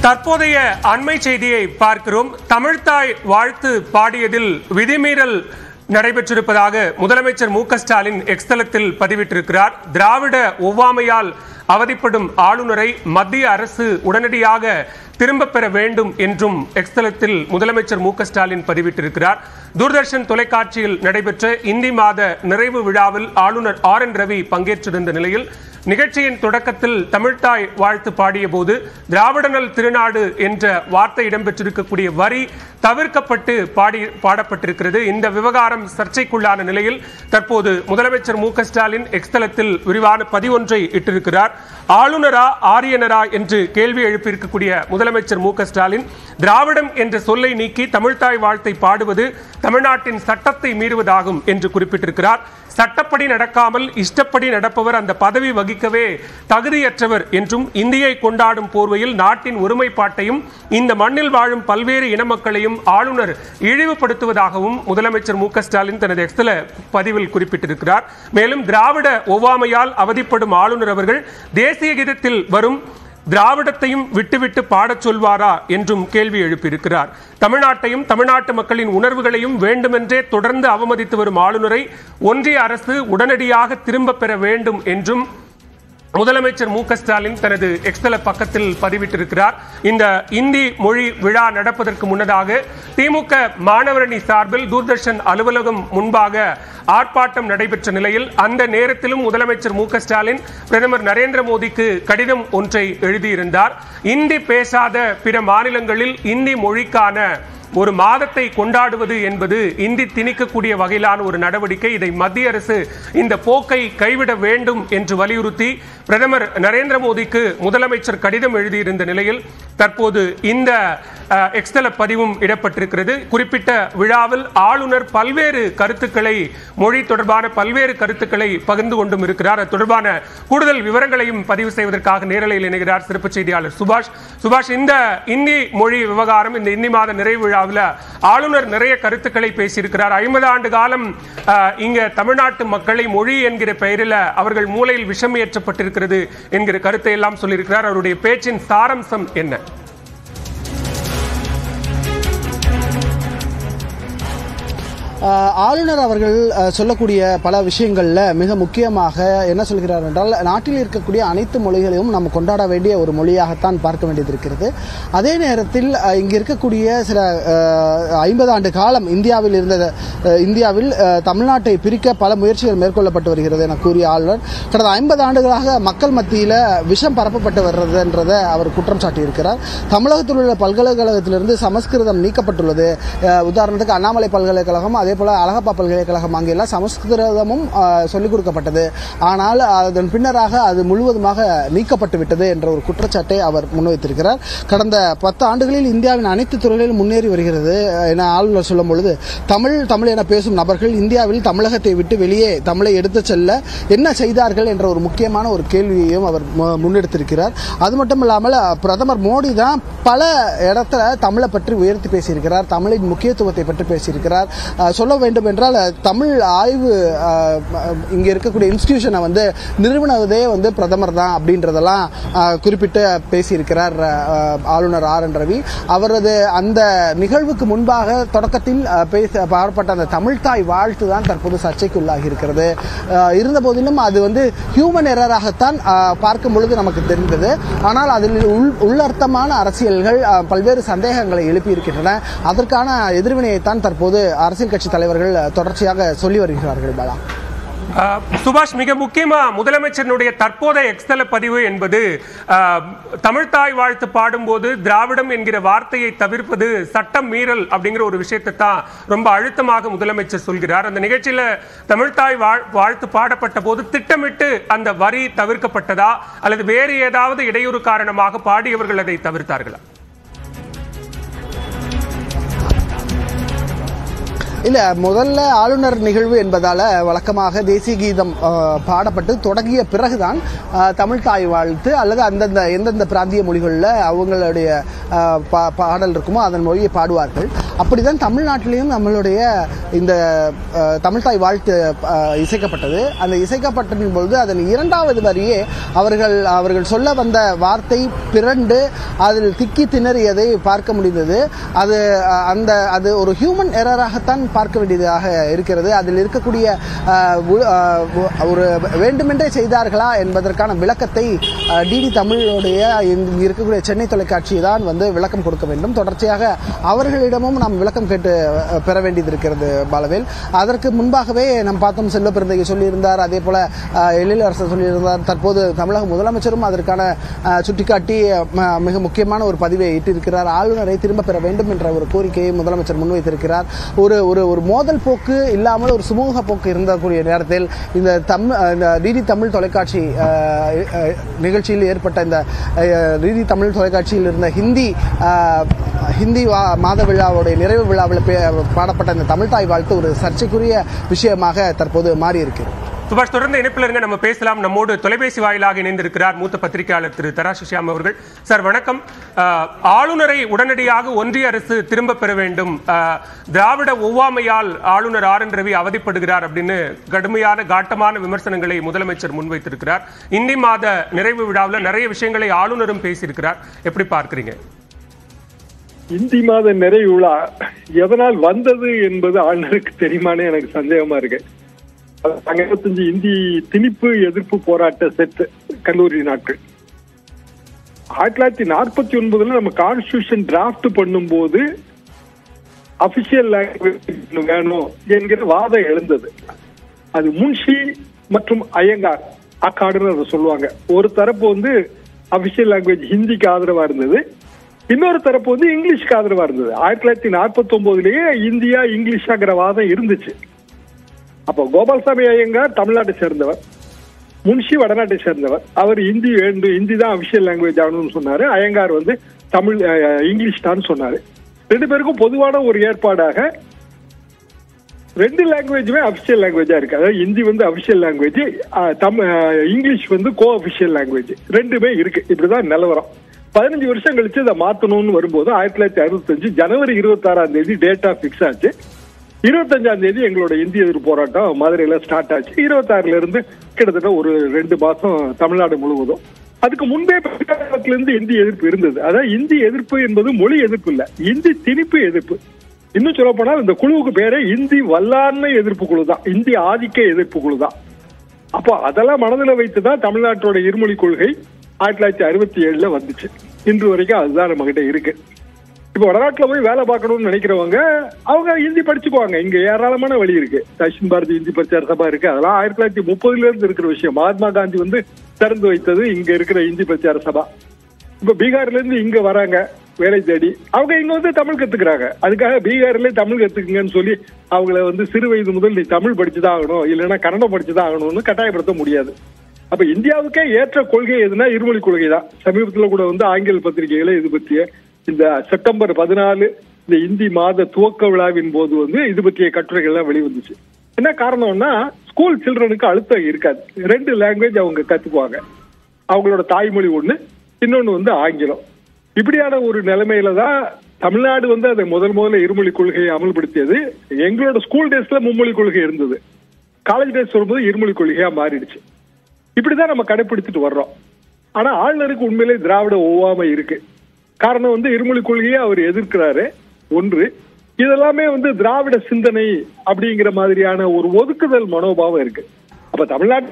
தற்போதைய அண்மை செய்தியை பார்க்கிறோம் தமிழ்தாய் வாழ்த்து பாடியதில் விதிமீறல் நடைபெற்றிருப்பதாக முதலமைச்சர் மு க ஸ்டாலின் எக்ஸ்தலத்தில் பதிவிட்டிருக்கிறார் திராவிட ஒவ்வாமையால் அவதிப்படும் ஆளுநரை மத்திய அரசு உடனடியாக திரும்பப் பெற வேண்டும் என்றும் எக்ஸ்தலத்தில் முதலமைச்சர் மு க ஸ்டாலின் பதிவிட்டிருக்கிறார் தூர்தர்ஷன் தொலைக்காட்சியில் நடைபெற்ற இந்தி மாத நிறைவு விழாவில் ஆளுநர் ஆர் என் ரவி பங்கேற்றிருந்த நிலையில் நிகழ்ச்சியின் தொடக்கத்தில் தமிழ்தாய் வாழ்த்து பாடிய போது திராவிடநல் திருநாடு என்ற வார்த்தை இடம்பெற்றிருக்கக்கூடிய வரி தவிர்க்கப்பட்டு பாடி பாடப்பட்டிருக்கிறது இந்த விவகாரம் சர்ச்சைக்குள்ளான நிலையில் தற்போது முதலமைச்சர் மு க ஸ்டாலின் எக்ஸ்தலத்தில் விரிவான பதிவொன்றை இட்டிருக்கிறார் ஆளுநரா ஆரியனரா என்று கேள்வி எழுப்பியிருக்கக்கூடிய முதலமைச்சர் மு க ஸ்டாலின் திராவிடம் என்ற சொல்லை நீக்கி தமிழ்தாய் வாழ்த்தை பாடுவது தமிழ்நாட்டின் சட்டத்தை மீறுவதாகும் என்று குறிப்பிட்டிருக்கிறார் சட்டப்படி நடக்காமல் இஷ்டப்படி நடப்பவர் அந்த பதவி வகிக்கவே தகுதியற்றவர் என்றும் இந்தியை கொண்டாடும் போர்வையில் நாட்டின் ஒருமைப்பாட்டையும் இந்த மண்ணில் வாழும் பல்வேறு இன மக்களையும் ஆளுநர் இழிவுபடுத்துவதாகவும் முதலமைச்சர் மு க ஸ்டாலின் தனது எக்ஸல பதிவில் குறிப்பிட்டிருக்கிறார் மேலும் திராவிட ஒவ்வாமையால் அவதிப்படும் ஆளுநர் அவர்கள் தேசிய கீதத்தில் வரும் திராவிடத்தையும் விட்டுவிட்டு பாடச் சொல்வாரா என்றும் கேள்வி எழுப்பியிருக்கிறார் தமிழ்நாட்டையும் தமிழ்நாட்டு மக்களின் உணர்வுகளையும் வேண்டுமென்றே தொடர்ந்து அவமதித்து வரும் ஆளுநரை ஒன்றிய அரசு உடனடியாக திரும்ப பெற வேண்டும் என்றும் முதலமைச்சர் மு க ஸ்டாலின் தனது எக்ஸ்தல பக்கத்தில் பதிவிட்டிருக்கிறார் இந்த இந்தி மொழி விழா நடப்பதற்கு முன்னதாக திமுக மாணவரணி சார்பில் தூர்தர்ஷன் அலுவலகம் முன்பாக ஆர்ப்பாட்டம் நடைபெற்ற நிலையில் அந்த நேரத்திலும் முதலமைச்சர் மு க ஸ்டாலின் பிரதமர் நரேந்திர மோடிக்கு கடிதம் ஒன்றை எழுதியிருந்தார் இந்தி பேசாத பிற மாநிலங்களில் இந்தி மொழிக்கான ஒரு மாதத்தை கொண்டாடுவது என்பது இந்தி திணிக்கக்கூடிய வகையிலான ஒரு நடவடிக்கை இதை மத்திய அரசு இந்த போக்கை கைவிட வேண்டும் என்று வலியுறுத்தி பிரதமர் நரேந்திர மோடிக்கு முதலமைச்சர் கடிதம் எழுதியிருந்த நிலையில் தற்போது இந்த அஹ், எக்ஸ்தல பதிவும் இடப்பட்டிருக்கிறது குறிப்பிட்ட விழாவில் ஆளுநர் பல்வேறு கருத்துக்களை மொழி தொடர்பான பல்வேறு கருத்துக்களை பகிர்ந்து கொண்டும் இருக்கிறார் அது தொடர்பான கூடுதல் விவரங்களையும் பதிவு செய்வதற்காக நேரலையில் இணைகிறார் சிறப்பு செய்தியாளர் சுபாஷ் சுபாஷ் இந்த இந்தி மொழி விவகாரம் இந்த இந்தி மாத நிறைவு விழாவில் ஆளுநர் நிறைய கருத்துக்களை பேசியிருக்கிறார் ஐம்பது ஆண்டு காலம் அஹ், இங்க தமிழ்நாட்டு மக்களை மொழி என்கிற பெயரில் அவர்கள் மூலையில் விஷம் ஏற்றப்பட்டிருக்கிறது என்கிற கருத்தை எல்லாம் சொல்லியிருக்கிறார் அவருடைய பேச்சின் சாரம்சம் என்ன ஆஹ் ஆளுநர் அவர்கள் ஆஹ் சொல்லக்கூடிய பல விஷயங்களில் மிக முக்கியமாக என்ன சொல்கிறார் என்றால் நாட்டில் இருக்கக்கூடிய அனைத்து மொழிகளையும் நம்ம கொண்டாட வேண்டிய ஒரு மொழியாகத்தான் பார்க்க வேண்டியது இருக்கிறது அதே நேரத்தில் ஆஹ் இங்கு இருக்கக்கூடிய சில ஐம்பது ஆண்டு காலம் இந்தியாவில் இருந்த ஆஹ் இந்தியாவில் ஆஹ் தமிழ்நாட்டை பிரிக்க பல முயற்சிகள் மேற்கொள்ளப்பட்டு வருகிறது என கூறிய ஆளுநர் கடந்த ஐம்பது ஆண்டுகளாக மக்கள் மத்தியில் விஷம் பரப்பப்பட்டு வர்றதுன்றதை அவர் குற்றம் சாட்டியிருக்கிறார் தமிழகத்தில் உள்ள பல்கலைக்கழகத்திலிருந்து சமஸ்கிருதம் நீக்கப்பட்டுள்ளது அஹ் உதாரணத்துக்கு அண்ணாமலை பல்கலைக்கழகம் அதே போல அழகப்பா பல்கலைக்கழகம் அங்கெல்லாம் சமஸ்கிருதமும் அஹ், சொல்லிக் கொடுக்கப்பட்டது ஆனால் அதன் பின்னராக அது முழுவதுமாக நீக்கப்பட்டு விட்டது என்ற ஒரு குற்றச்சாட்டை அவர் முன்வைத்திருக்கிறார் கடந்த பத்து ஆண்டுகளில் இந்தியாவின் அனைத்து துறைகளிலும் முன்னேறி வருகிறது அஹ், என ஆளுநர் சொல்லும் பொழுது தமிழ் தமிழ் என பேசும் நபர்கள் இந்தியாவில் தமிழகத்தை விட்டு வெளியே தமிழை எடுத்துச் செல்ல என்ன செய்தார்கள் என்ற ஒரு முக்கியமான ஒரு கேள்வியையும் அவர் மு- முன்னெடுத்திருக்கிறார் அது மட்டும் இல்லாமல் அஹ், பிரதமர் மோடி தான் பல இடத்துல தமிழை பற்றி உயர்த்தி பேசியிருக்கிறார் தமிழின் முக்கியத்துவத்தை பற்றி பேசியிருக்கிறார் அஹ், சொல்ல வேண்டும் என்றால் அஹ், தமிழ் ஆய்வு அஹ், அஹ், இங்க இருக்கக்கூடிய இன்ஸ்டிடியூஷனை வந்து நிறுவனதே வந்து பிரதமர் தான் அப்படின்றதெல்லாம் அஹ், குறிப்பிட்டு பேசியிருக்கிறார் அஹ், ஆளுநர் ஆர் என் ரவி அவரது அந்த நிகழ்வுக்கு முன்பாக தொடக்கத்தில் அஹ், பேச பாடப்பட்ட அந்த தமிழ்தாய் வாழ்த்து தான் தற்போது சர்ச்சைக்குள்ளாகி இருக்கிறது அஹ், இருந்த போதிலும் அது வந்து ஹியூமன் எரராகத்தான் அஹ், பார்க்கும் பொழுது நமக்கு தெரிந்தது ஆனால் அதில் உள் உள்ளர்த்தமான அரசியல்கள் அஹ், பல்வேறு சந்தேகங்களை எழுப்பியிருக்கின்றன அதற்கான எதிர்வினையைத்தான் தற்போது அரசியல் கட்சி தலைவர்கள் அஹ், தொடர்ச்சியாக சொல்லி வருகிறார்கள் பாலா ஆஹ் சுபாஷ் மிக முக்கியமா முதலமைச்சரினுடைய தற்போதைய எக்ஸ்தல பதிவு என்பது ஆஹ், தமிழ்தாய் வாழ்த்து பாடும்போது திராவிடம் என்கிற வார்த்தையை தவிர்ப்பது சட்டம் மீறல் அப்படிங்கிற ஒரு விஷயத்தை தான் ரொம்ப அழுத்தமாக முதலமைச்சர் சொல்கிறார் அந்த நிகழ்ச்சியில தமிழ்தாய் வாழ்- வாழ்த்து பாடப்பட்ட போது திட்டமிட்டு அந்த வரி தவிர்க்கப்பட்டதா அல்லது வேறு ஏதாவது இடையூறு காரணமாக பாடியவர்கள் அதை தவிர்த்தார்களா இல்ல முதல்ல ஆளுநர் நிகழ்வு என்பதால வழக்கமாக தேசிய கீதம் அஹ், பாடப்பட்டு தொடங்கிய பிறகுதான் அஹ், தமிழ் தாய் வாழ்த்து அல்லது அந்தந்த எந்தெந்த பிராந்திய மொழிகளில் அவங்களுடைய அஹ், பா- பாடல் இருக்குமோ அதன் மொழியை பாடுவார்கள் அப்படிதான் தமிழ்நாட்டிலையும் நம்மளுடைய இந்த அஹ், தமிழ் தாய் வாழ்த்து அஹ், இசைக்கப்பட்டது அந்த இசைக்கப்பட்டதின் பொழுது அதன் இரண்டாவது வரியே அவர்கள் அவர்கள் சொல்ல வந்த வார்த்தை பிறண்டு அதில் திக்கி திணறியதை பார்க்க முடிந்தது அது அஹ், அந்த அது ஒரு ஹியூமன் எரராகத்தான் பார்க்க வேண்டியதாக இருக்கிறது அதில் இருக்கக்கூடிய அஹ், உ- அஹ், உ- ஒரு வேண்டுமென்றே செய்தார்களா என்பதற்கான விளக்கத்தை டிடி தமிழுடைய இங்க இருக்கக்கூடிய சென்னை தொலைக்காட்சி தான் வந்து விளக்கம் கொடுக்க வேண்டும் தொடர்ச்சியாக அவர்களிடமும் நாம் விளக்கம் கேட்டு அஹ், பெற வேண்டியது இருக்கிறது பாலவேல் அதற்கு முன்பாகவே நாம் பார்த்தோம் செல்வ பிறந்தகை சொல்லியிருந்தார் அதே போல அஹ், எழிலரசர் சொல்லியிருந்தார் தற்போது தமிழக முதலமைச்சரும் அதற்கான அஹ், சுட்டிக்காட்டி ம- மிக முக்கியமான ஒரு பதிவை இட்டிருக்கிறார் ஆளுநரை திரும்ப பெற வேண்டும் என்ற ஒரு கோரிக்கையை முதலமைச்சர் முன்வைத்திருக்கிறார் ஒரு ஒரு ஒரு மோதல் போக்கு இல்லாமல் ஒரு சுமூக போக்கு இருந்தக்கூடிய நேரத்தில் இந்த தம் இந்த டிடி தமிழ் தொலைக்காட்சி அஹ், அஹ், நிகழ்ச்சியில் ஏற்பட்ட இந்த அஹ், டிடி தமிழ் தொலைக்காட்சியில் இருந்த ஹிந்தி அஹ், ஹிந்தி வா- மாத விழாவுடைய நிறைவு விழாவில் பே- பாடப்பட்ட இந்த தமிழ் தாய் வாழ்த்து ஒரு சர்ச்சைக்குரிய விஷயமாக தற்போது மாறி இருக்கிறது சுபாஷ் தொடர்ந்து இணைப்பில் இருங்க நம்ம பேசலாம் நம்மோடு தொலைபேசி வாயிலாக இணைந்திருக்கிறார் மூத்த பத்திரிகையாளர் திரு தராசு ஷியாம் அவர்கள் சார் வணக்கம் அஹ், ஆளுநரை உடனடியாக ஒன்றிய அரசு திரும்ப பெற வேண்டும் அஹ், திராவிட ஒவ்வாமையால் ஆளுநர் ஆர் என் ரவி அவதிப்படுகிறார் அப்படின்னு கடுமையான காட்டமான விமர்சனங்களை முதலமைச்சர் முன்வைத்திருக்கிறார் இந்தி மாத நிறைவு விழாவில் நிறைய விஷயங்களை ஆளுநரும் பேசியிருக்கிறார் எப்படி பார்க்கறீங்க இந்தி மாத நிறைவு விழா எதனால் வந்தது என்பது ஆளுநருக்கு தெரியுமானே எனக்கு சந்தேகமா இருக்கு நாங்க இருபத்தஞ்சு இந்தி திணிப்பு எதிர்ப்பு போராட்ட செட் கல்லூரி நாட்கள் ஆயிரத்தி தொள்ளாயிரத்தி நாற்பத்தி ஒன்பதுல நம்ம கான்ஸ்டியூஷன் டிராஃப்ட் பண்ணும்போது அபிஷியல் லாங்குவேஜ் வேணும் என்கிற வாதம் எழுந்தது அது முன்ஷி மற்றும் ஐயங்கார் அக்காடுன்னு அதை சொல்லுவாங்க ஒரு தரப்பு வந்து அபிஷியல் லாங்குவேஜ் ஹிந்திக்கு ஆதரவா இருந்தது இன்னொரு தரப்பு வந்து இங்கிலீஷ்க்கு ஆதரவா இருந்தது ஆயிரத்தி தொள்ளாயிரத்தி நாற்பத்தி ஒன்பதுலயே இந்தியா இங்கிலீஷாங்கிற வாதம் இருந்துச்சு அப்போ கோபால்சாமி ஐயங்கார் தமிழ்நாட்டை சேர்ந்தவர் முன்ஷி வடநாட்டை சேர்ந்தவர் அவர் ஹிந்தி வேண்டும் ஹிந்தி தான் அபிஷியல் லாங்குவேஜ் ஆகணும்னு சொன்னாரு ஐயங்கார் வந்து தமிழ் அஹ், இங்கிலீஷ் தான் சொன்னாரு ரெண்டு பேருக்கும் பொதுவான ஒரு ஏற்பாடாக ரெண்டு லாங்குவேஜுமே அபிஷியல் லாங்குவேஜா இருக்கு அதாவது ஹிந்தி வந்து அபிஷியல் லாங்குவேஜ் தமிழ் இங்கிலீஷ் வந்து கோ அபிஷியல் லாங்குவேஜ் ரெண்டுமே இருக்கு இப்படிதான் நிலவரம் பதினஞ்சு வருஷம் கழிச்சு இதை மாத்தணும்னு வரும்போது ஆயிரத்தி தொள்ளாயிரத்தி அறுபத்தஞ்சு ஜனவரி இருபத்தி ஆறாம் தேதி டேட்டா பிக்ஸ் ஆச்சு இருபத்தஞ்சாம் தேதி எங்களோட இந்திய எதிர்ப்பு போராட்டம் மதுரையில ஸ்டார்ட் ஆச்சு இருபத்தாறுல இருந்து கிட்டத்தட்ட ஒரு ரெண்டு மாசம் தமிழ்நாடு முழுவதும் அதுக்கு முன்பே காலத்துல இருந்து இந்தி எதிர்ப்பு இருந்தது அதாவது இந்தி எதிர்ப்பு என்பது மொழி எதிர்ப்பு இல்ல இந்தி திணிப்பு எதிர்ப்பு இன்னும் சொல்ல போனால் இந்த குழுவுக்கு பேரே இந்தி வல்லாண்மை எதிர்ப்பு குழு தான் இந்தி ஆதிக்க எதிர்ப்பு குழு தான் அப்போ அதெல்லாம் மனதில் வைத்து தான் தமிழ்நாட்டோட இருமொழி கொள்கை ஆயிரத்தி தொள்ளாயிரத்தி அறுபத்தி ஏழுல வந்துச்சு இன்று வரைக்கும் அதுதான் நம்ம கிட்ட இருக்கு இப்போ வடநாட்டுல போய் வேலை பார்க்கணும்னு நினைக்கிறவங்க அவங்க ஹிந்தி படிச்சுக்குவாங்க இங்க ஏராளமான வழி இருக்கு தக்ஷின் பாரதி ஹிந்தி பிரச்சார சபா இருக்கு அதெல்லாம் ஆயிரத்தி தொள்ளாயிரத்தி முப்பதுல இருந்து இருக்கிற விஷயம் மகாத்மா காந்தி வந்து திறந்து வைத்தது இங்க இருக்கிற ஹிந்தி பிரச்சார சபா இப்ப பீகார்ல இருந்து இங்க வராங்க வேலை தேடி அவங்க இங்க வந்து தமிழ் கத்துக்கிறாங்க அதுக்காக பீகார்ல தமிழ் கத்துக்குங்கன்னு சொல்லி அவங்கள வந்து சிறு வயது முதல் நீ தமிழ் படிச்சுதான் ஆகணும் இல்லைன்னா கன்னடம் படிச்சுதான் ஆகணும்னு கட்டாயப்படுத்த முடியாது அப்ப இந்தியாவுக்கே ஏற்ற கொள்கை எதுனா இருமொழி கொள்கை தான் சமீபத்துல கூட வந்து ஆங்கில பத்திரிகைகளை இது பற்றிய இந்த செப்டம்பர் பதினாலு இந்த இந்தி மாத துவக்க விழாவின் போது வந்து இது பற்றிய கட்டுரைகள் எல்லாம் வெளிவந்துச்சு என்ன காரணம்னா ஸ்கூல் சில்ட்ரனுக்கு அழுத்தம் இருக்காது ரெண்டு லாங்குவேஜ் அவங்க கத்துக்குவாங்க அவங்களோட தாய்மொழி ஒண்ணு இன்னொன்னு வந்து ஆங்கிலம் இப்படியான ஒரு நிலைமையில தான் தமிழ்நாடு வந்து அதை முதல் முதல்ல இருமொழி கொள்கையை அமல்படுத்தியது எங்களோட ஸ்கூல் டேஸ்ல மும்மொழி கொள்கை இருந்தது காலேஜ் டேஸ் வரும்போது இருமொழி கொள்கையா மாறிடுச்சு இப்படிதான் நம்ம கடைபிடிச்சிட்டு வர்றோம் ஆனா ஆளுநருக்கு உண்மையிலே திராவிட ஒவ்வாமை இருக்கு காரணம் வந்து இருமொழி கொள்கையை அவர் எதிர்க்கிறாரு ஒன்று இதெல்லாமே வந்து திராவிட சிந்தனை அப்படிங்கிற மாதிரியான ஒரு ஒதுக்குதல் மனோபாவம் இருக்கு அப்ப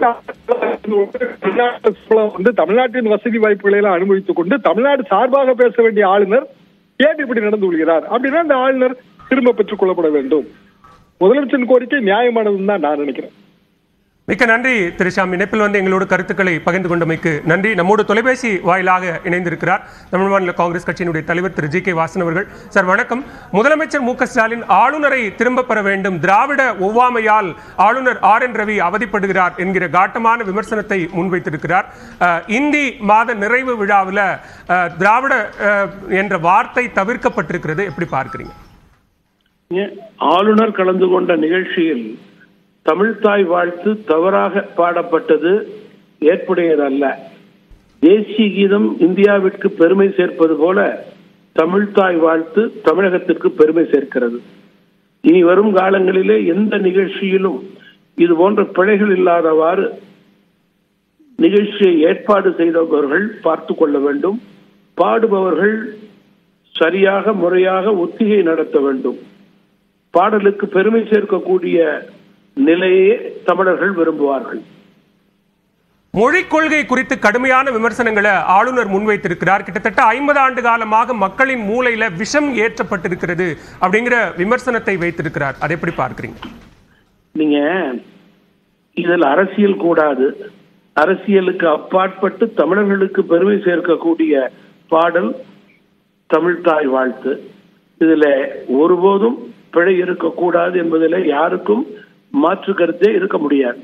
தமிழ்நாட்டு வந்து தமிழ்நாட்டின் வசதி வாய்ப்புகளை எல்லாம் அனுபவித்துக் கொண்டு தமிழ்நாடு சார்பாக பேச வேண்டிய ஆளுநர் ஏன் இப்படி நடந்து கொள்கிறார் அப்படின்னா இந்த ஆளுநர் திரும்ப பெற்றுக் கொள்ளப்பட வேண்டும் முதலமைச்சரின் கோரிக்கை நியாயமானதுன்னு தான் நான் நினைக்கிறேன் மிக்க நன்றி திரு ஷாம் இணைப்பில் வந்து எங்களோட கருத்துக்களை பகிர்ந்து கொண்டமைக்கு நன்றி நம்மோடு தொலைபேசி வாயிலாக இணைந்திருக்கிறார் தமிழ் மாநில காங்கிரஸ் கட்சியினுடைய தலைவர் திரு ஜி கே வாசன் அவர்கள் சார் வணக்கம் முதலமைச்சர் மு க ஸ்டாலின் ஆளுநரை திரும்ப பெற வேண்டும் திராவிட ஒவ்வாமையால் ஆளுநர் ஆர் என் ரவி அவதிப்படுகிறார் என்கிற காட்டமான விமர்சனத்தை முன்வைத்திருக்கிறார் அஹ், இந்தி மாத நிறைவு விழாவில் அஹ், திராவிட அஹ், என்ற வார்த்தை தவிர்க்கப்பட்டிருக்கிறது எப்படி பார்க்கிறீங்க ஆளுநர் கலந்து கொண்ட நிகழ்ச்சியில் தமிழ்தாய் வாழ்த்து தவறாக பாடப்பட்டது ஏற்புடையதல்ல தேசிய கீதம் இந்தியாவிற்கு பெருமை சேர்ப்பது போல தமிழ்தாய் வாழ்த்து தமிழகத்திற்கு பெருமை சேர்க்கிறது இனி வரும் காலங்களிலே எந்த நிகழ்ச்சியிலும் இது போன்ற பிழைகள் இல்லாதவாறு நிகழ்ச்சியை ஏற்பாடு செய்தவர்கள் பார்த்து கொள்ள வேண்டும் பாடுபவர்கள் சரியாக முறையாக ஒத்திகை நடத்த வேண்டும் பாடலுக்கு பெருமை சேர்க்கக்கூடிய நிலையே தமிழர்கள் விரும்புவார்கள் மொழிக் கொள்கை குறித்து கடுமையான விமர்சனங்களை ஆளுநர் முன்வைத்திருக்கிறார் கிட்டத்தட்ட ஐம்பது ஆண்டு காலமாக மக்களின் மூளையில விஷம் ஏற்றப்பட்டிருக்கிறது அப்படிங்கிற விமர்சனத்தை வைத்திருக்கிறார் அதை எப்படி பார்க்கிறீங்க நீங்க இதில் அரசியல் கூடாது அரசியலுக்கு அப்பாற்பட்டு தமிழர்களுக்கு பெருமை சேர்க்கக்கூடிய பாடல் தமிழ்தாய் வாழ்த்து இதுல ஒருபோதும் பிழை இருக்கக்கூடாது என்பதில் யாருக்கும் மாற்று கருத்தே இருக்க முடியாது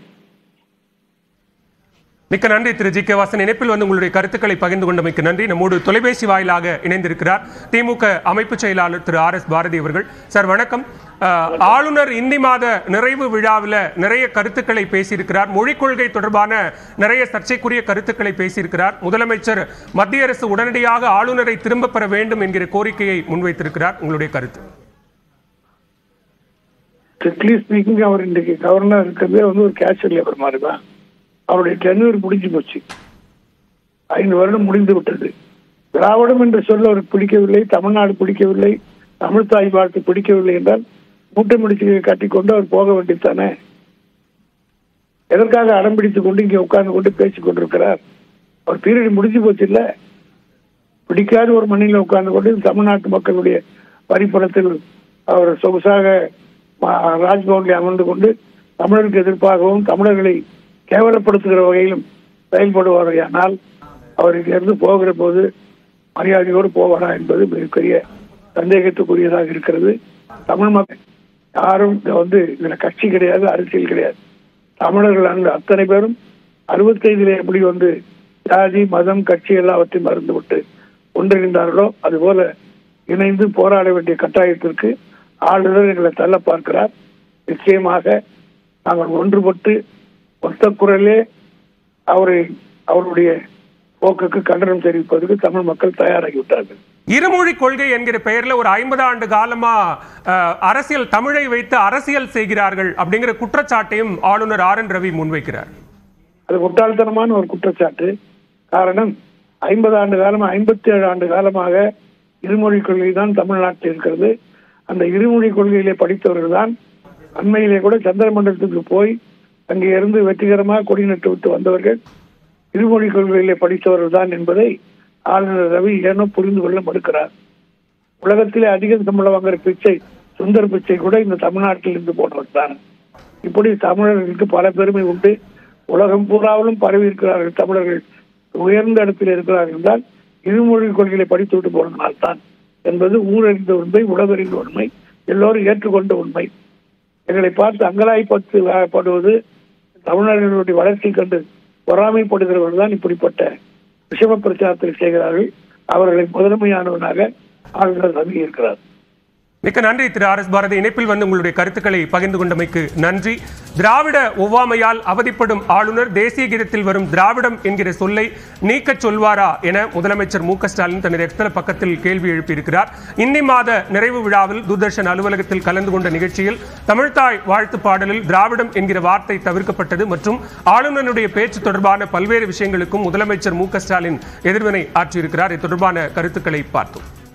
மிக்க நன்றி திரு ஜி கே வாசன் இணைப்பில் வந்து உங்களுடைய கருத்துக்களை பகிர்ந்து கொண்டமைக்கு நன்றி நம்மோடு தொலைபேசி வாயிலாக இணைந்திருக்கிறார் திமுக அமைப்பு செயலாளர் திரு ஆர் எஸ் பாரதி அவர்கள் சார் வணக்கம் அஹ், ஆளுநர் இந்தி மாத நிறைவு விழாவில் நிறைய கருத்துக்களை பேசியிருக்கிறார் மொழிக் கொள்கை தொடர்பான நிறைய சர்ச்சைக்குரிய கருத்துக்களை பேசியிருக்கிறார் முதலமைச்சர் மத்திய அரசு உடனடியாக ஆளுநரை திரும்ப பெற வேண்டும் என்கிற கோரிக்கையை முன்வைத்திருக்கிறார் உங்களுடைய கருத்து ஸ்ட்ரிக்ட்லி ஸ்பீக்கிங் அவர் இன்றைக்கு கவர்னர் இருக்கிறதே வந்து ஒரு கேஷுவல் லேபர் மாதிரி தான் அவருடைய டென்யூர் முடிஞ்சு போச்சு ஐந்து வருடம் முடிந்து விட்டது திராவிடம் என்ற சொல்ல அவருக்கு பிடிக்கவில்லை தமிழ்நாடு பிடிக்கவில்லை தமிழ் தாய் வாழ்த்து பிடிக்கவில்லை என்றால் மூட்டை முடிச்சு கட்டிக்கொண்டு அவர் போக வேண்டியது தானே எதற்காக அடம் பிடித்துக் கொண்டு இங்கே உட்கார்ந்து கொண்டு பேசிக் கொண்டிருக்கிறார் அவர் பீரியட் முடிஞ்சு போச்சு இல்ல பிடிக்காத ஒரு மண்ணில் உட்கார்ந்து கொண்டு தமிழ்நாட்டு மக்களுடைய வரிப்பணத்தில் அவர் சொகுசாக ம- ராஜ்பவனில் அமர்ந்து கொண்டு தமிழருக்கு எதிர்ப்பாகவும் தமிழர்களை கேவலப்படுத்துகிற வகையிலும் செயல்படுவாரையானால் அவர் இங்கிருந்து போகிற போது மரியாதையோடு போவாரா என்பது மிகப்பெரிய சந்தேகத்துக்குரியதாக இருக்கிறது தமிழ் மக்கள் யாரும் இங்க வந்து இதுல கட்சி கிடையாது அரசியல் கிடையாது தமிழர்கள் அந்த அத்தனை பேரும் அறுபத்தைந்திலே எப்படி வந்து ஜாதி மதம் கட்சி எல்லாவற்றையும் மறந்துவிட்டு ஒன்றிணைந்தார்களோ அதுபோல இணைந்து போராட வேண்டிய கட்டாயத்திற்கு ஆளுநர் எங்களை தள்ள பார்க்கிறார் நிச்சயமாக நாங்கள் ஒன்றுபட்டு ஒத்த குரலே அவரை அவருடைய போக்குக்கு கண்டனம் தெரிவிப்பதற்கு தமிழ் மக்கள் தயாராகிவிட்டார்கள் இருமொழி கொள்கை என்கிற பெயர்ல ஒரு ஐம்பது ஆண்டு காலமா அஹ், அரசியல் தமிழை வைத்து அரசியல் செய்கிறார்கள் அப்படிங்கிற குற்றச்சாட்டையும் ஆளுநர் ஆர் என் ரவி முன்வைக்கிறார் அது முட்டாள்தனமான ஒரு குற்றச்சாட்டு காரணம் ஐம்பது ஆண்டு காலம் ஐம்பத்தி ஏழு ஆண்டு காலமாக இருமொழி கொள்கை தான் தமிழ்நாட்டில் இருக்கிறது அந்த இருமொழி கொள்கையிலே படித்தவர்கள் தான் அண்மையிலே கூட சந்திரமண்டலத்துக்கு போய் அங்கே இருந்து வெற்றிகரமாக கொடி நட்டு விட்டு வந்தவர்கள் இருமொழி கொள்கையிலே படித்தவர்கள் தான் என்பதை ஆளுநர் ரவி ஏனோ புரிந்து கொள்ள மறுக்கிறார் உலகத்திலே அதிக சம்பளம் வாங்குற பிச்சை சுந்தர் பிச்சை கூட இந்த தமிழ்நாட்டில் இருந்து போனவர் தான் இப்படி தமிழர்களுக்கு பல பெருமை உண்டு உலகம் பூராவிலும் பரவி இருக்கிறார்கள் தமிழர்கள் உயர்ந்த இடத்தில் இருக்கிறார்கள் என்றால் இருமொழி கொள்கைகளை படித்து விட்டு போனதனால்தான் என்பது ஊரறிந்த உண்மை உலகறிந்த உண்மை எல்லோரும் ஏற்றுக்கொண்ட உண்மை எங்களை பார்த்து அங்கலாய்ப்பட்டு படுவது தமிழர்களுடைய வளர்ச்சி கண்டு பொறாமைப்படுகிறவர்கள் தான் இப்படிப்பட்ட விஷம பிரச்சாரத்தை செய்கிறார்கள் அவர்களை முதன்மையானவனாக ஆளுநர் ரவி இருக்கிறார் மிக்க நன்றி திரு ஆர் எஸ் பாரதி இணைப்பில் வந்து உங்களுடைய கருத்துக்களை பகிர்ந்து கொண்டமைக்கு நன்றி திராவிட ஒவ்வாமையால் அவதிப்படும் ஆளுநர் தேசிய கீதத்தில் வரும் திராவிடம் என்கிற சொல்லை நீக்கச் சொல்வாரா என முதலமைச்சர் மு க ஸ்டாலின் தனது எக்ஸ்தல பக்கத்தில் கேள்வி எழுப்பியிருக்கிறார் இந்தி மாத நிறைவு விழாவில் தூர்தர்ஷன் அலுவலகத்தில் கலந்து கொண்ட நிகழ்ச்சியில் தமிழ்தாய் வாழ்த்து பாடலில் திராவிடம் என்கிற வார்த்தை தவிர்க்கப்பட்டது மற்றும் ஆளுநருடைய பேச்சு தொடர்பான பல்வேறு விஷயங்களுக்கும் முதலமைச்சர் மு க ஸ்டாலின் எதிர்வினை ஆற்றியிருக்கிறார் இது தொடர்பான கருத்துக்களை பார்த்தோம்